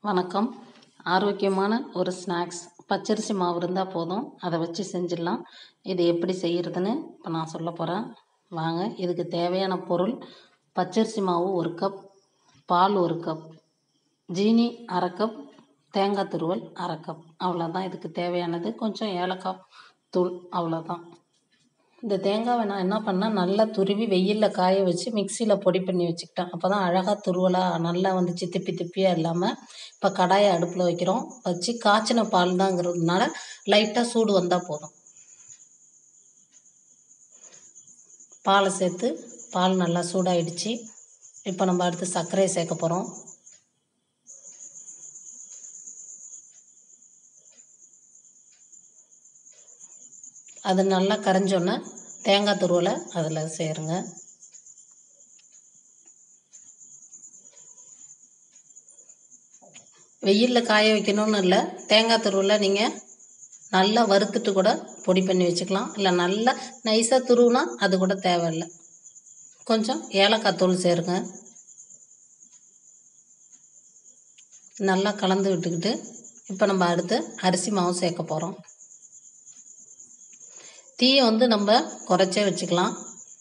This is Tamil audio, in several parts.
வணக்கம் ஆரோக்கியமான ஒரு ஸ்நாக்ஸ் பச்சரிசி மாவு இருந்தால் போதும் அதை வச்சு செஞ்சிடலாம் இது எப்படி செய்கிறதுன்னு இப்போ நான் சொல்ல போகிறேன் வாங்க இதுக்கு தேவையான பொருள் பச்சரிசி மாவு ஒரு கப் பால் ஒரு கப் ஜீனி அரை கப் தேங்காய் துருவல் அரை கப் அவ்வளோதான் இதுக்கு தேவையானது கொஞ்சம் ஏலக்காய் தூள் அவ்வளோதான் இந்த தேங்காவை நான் என்ன பண்ணேன் நல்லா துருவி வெயிலில் காய வச்சு மிக்சியில் பொடி பண்ணி வச்சுக்கிட்டேன் அப்போ தான் அழகாக துருவலாக நல்லா வந்துச்சு திப்பி திப்பியாக இல்லாமல் இப்போ கடாயை அடுப்பில் வைக்கிறோம் வச்சு காய்ச்சின பால் தாங்கிறதுனால லைட்டாக சூடு வந்தால் போதும் பாலை சேர்த்து பால் நல்லா சூடாயிடுச்சு இப்போ நம்ம அடுத்து சர்க்கரையை சேர்க்க போகிறோம் அது நல்லா கரைஞ்சோன்னே தேங்காய் துருவலை அதில் சேருங்க வெயிலில் காய வைக்கணும்னு இல்லை தேங்காய் துருவலை நீங்கள் நல்லா வறுத்துட்டு கூட பொடி பண்ணி வச்சுக்கலாம் இல்லை நல்லா நைஸாக துருவுனா அது கூட தேவையில்லை கொஞ்சம் ஏலக்காய் தூள் சேருங்க நல்லா கலந்து விட்டுக்கிட்டு இப்போ நம்ம அடுத்து அரிசி மாவு சேர்க்க போகிறோம் தீயை வந்து நம்ம குறைச்சே வச்சுக்கலாம்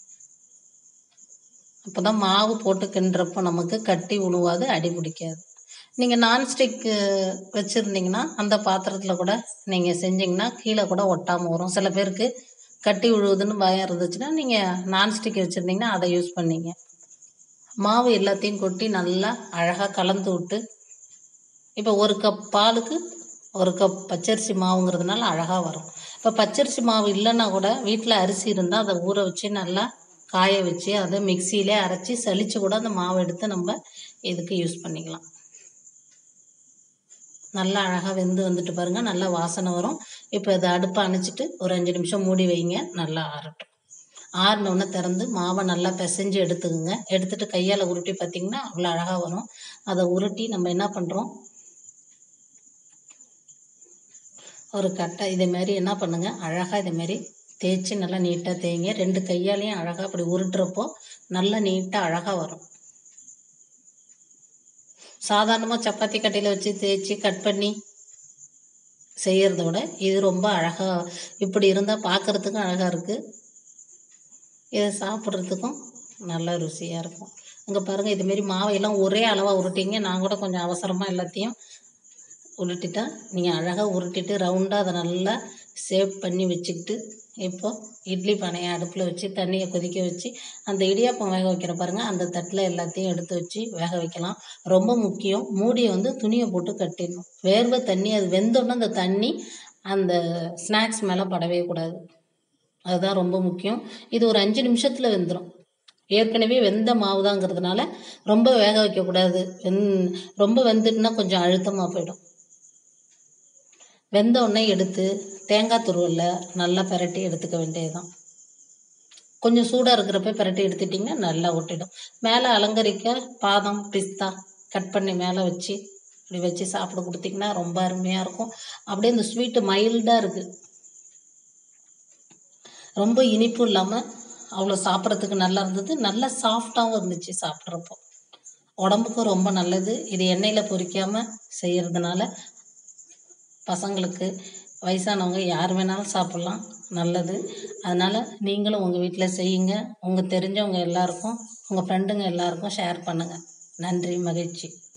அப்போ தான் மாவு போட்டு கிண்டுறப்போ நமக்கு கட்டி உழுவாது அடி பிடிக்காது நீங்கள் நான்ஸ்டிக் வச்சுருந்தீங்கன்னா அந்த பாத்திரத்தில் கூட நீங்கள் செஞ்சிங்கன்னா கீழே கூட ஒட்டாமல் வரும் சில பேருக்கு கட்டி விழுவுதுன்னு பயம் இருந்துச்சுன்னா நீங்கள் நான்ஸ்டிக் வச்சுருந்தீங்கன்னா அதை யூஸ் பண்ணிங்க மாவு எல்லாத்தையும் கொட்டி நல்லா அழகாக கலந்து விட்டு இப்போ ஒரு கப் பாலுக்கு ஒரு கப் பச்சரிசி மாவுங்கிறதுனால அழகாக வரும் இப்போ பச்சரிசி மாவு இல்லைன்னா கூட வீட்டில் அரிசி இருந்தால் அதை ஊற வச்சு நல்லா காய வச்சு அதை மிக்சியிலே அரைச்சி சலிச்சு கூட அந்த மாவு எடுத்து நம்ம இதுக்கு யூஸ் பண்ணிக்கலாம் நல்லா அழகாக வெந்து வந்துட்டு பாருங்கள் நல்லா வாசனை வரும் இப்போ இதை அடுப்பை அணைச்சிட்டு ஒரு அஞ்சு நிமிஷம் மூடி வைங்க நல்லா ஆறட்டும் ஆறினோடனே திறந்து மாவை நல்லா பிசைஞ்சு எடுத்துக்கோங்க எடுத்துட்டு கையால் உருட்டி பார்த்தீங்கன்னா அவ்வளோ அழகாக வரும் அதை உருட்டி நம்ம என்ன பண்ணுறோம் ஒரு கட்டை இதே மாதிரி என்ன பண்ணுங்க அழகாக இதே மாதிரி தேய்ச்சி நல்லா நீட்டாக தேய்ங்க ரெண்டு கையாலையும் அழகாக அப்படி உருட்டுறப்போ நல்லா நீட்டாக அழகாக வரும் சாதாரணமாக சப்பாத்தி கட்டையில் வச்சு தேய்ச்சி கட் பண்ணி செய்கிறத விட இது ரொம்ப அழகாக இப்படி இருந்தால் பார்க்குறதுக்கும் அழகாக இருக்குது இதை சாப்பிட்றதுக்கும் நல்ல ருசியாக இருக்கும் இங்கே பாருங்கள் இதுமாரி மாவையெல்லாம் ஒரே அளவாக உருட்டிங்க நான் கூட கொஞ்சம் அவசரமாக எல்லாத்தையும் உருட்டிட்டா நீங்கள் அழகாக உருட்டிட்டு ரவுண்டாக அதை நல்லா ஷேப் பண்ணி வச்சுக்கிட்டு இப்போ இட்லி பானையை அடுப்பில் வச்சு தண்ணியை கொதிக்க வச்சு அந்த இடியாப்பம் வேக வைக்கிற பாருங்கள் அந்த தட்டில் எல்லாத்தையும் எடுத்து வச்சு வேக வைக்கலாம் ரொம்ப முக்கியம் மூடியை வந்து துணியை போட்டு கட்டிடணும் வேர்வை தண்ணி அது வெந்தோடனே அந்த தண்ணி அந்த ஸ்நாக்ஸ் மேலே படவே கூடாது அதுதான் ரொம்ப முக்கியம் இது ஒரு அஞ்சு நிமிஷத்தில் வெந்துடும் ஏற்கனவே வெந்த மாவு தாங்கிறதுனால ரொம்ப வேக வைக்கக்கூடாது வெந் ரொம்ப வெந்துட்டுனா கொஞ்சம் அழுத்தமாக போயிடும் வெந்த உடனே எடுத்து தேங்காய் துருவலில் நல்லா பிரட்டி எடுத்துக்க வேண்டியதுதான் கொஞ்சம் சூடாக இருக்கிறப்ப பிரட்டி எடுத்துட்டிங்கன்னா நல்லா ஒட்டிடும் மேலே அலங்கரிக்க பாதம் பிஸ்தா கட் பண்ணி மேலே வச்சு இப்படி வச்சு சாப்பிட கொடுத்திங்கன்னா ரொம்ப அருமையாக இருக்கும் அப்படியே இந்த ஸ்வீட்டு மைல்டாக இருக்குது ரொம்ப இனிப்பும் இல்லாமல் அவ்வளோ சாப்பிட்றதுக்கு நல்லா இருந்தது நல்லா சாஃப்டாகவும் இருந்துச்சு சாப்பிட்றப்போ உடம்புக்கும் ரொம்ப நல்லது இது எண்ணெயில் பொரிக்காமல் செய்கிறதுனால பசங்களுக்கு வயசானவங்க யார் வேணாலும் சாப்பிட்லாம் நல்லது அதனால் நீங்களும் உங்கள் வீட்டில் செய்யுங்க உங்கள் தெரிஞ்சவங்க எல்லாருக்கும் உங்கள் ஃப்ரெண்டுங்க எல்லாருக்கும் ஷேர் பண்ணுங்கள் நன்றி மகிழ்ச்சி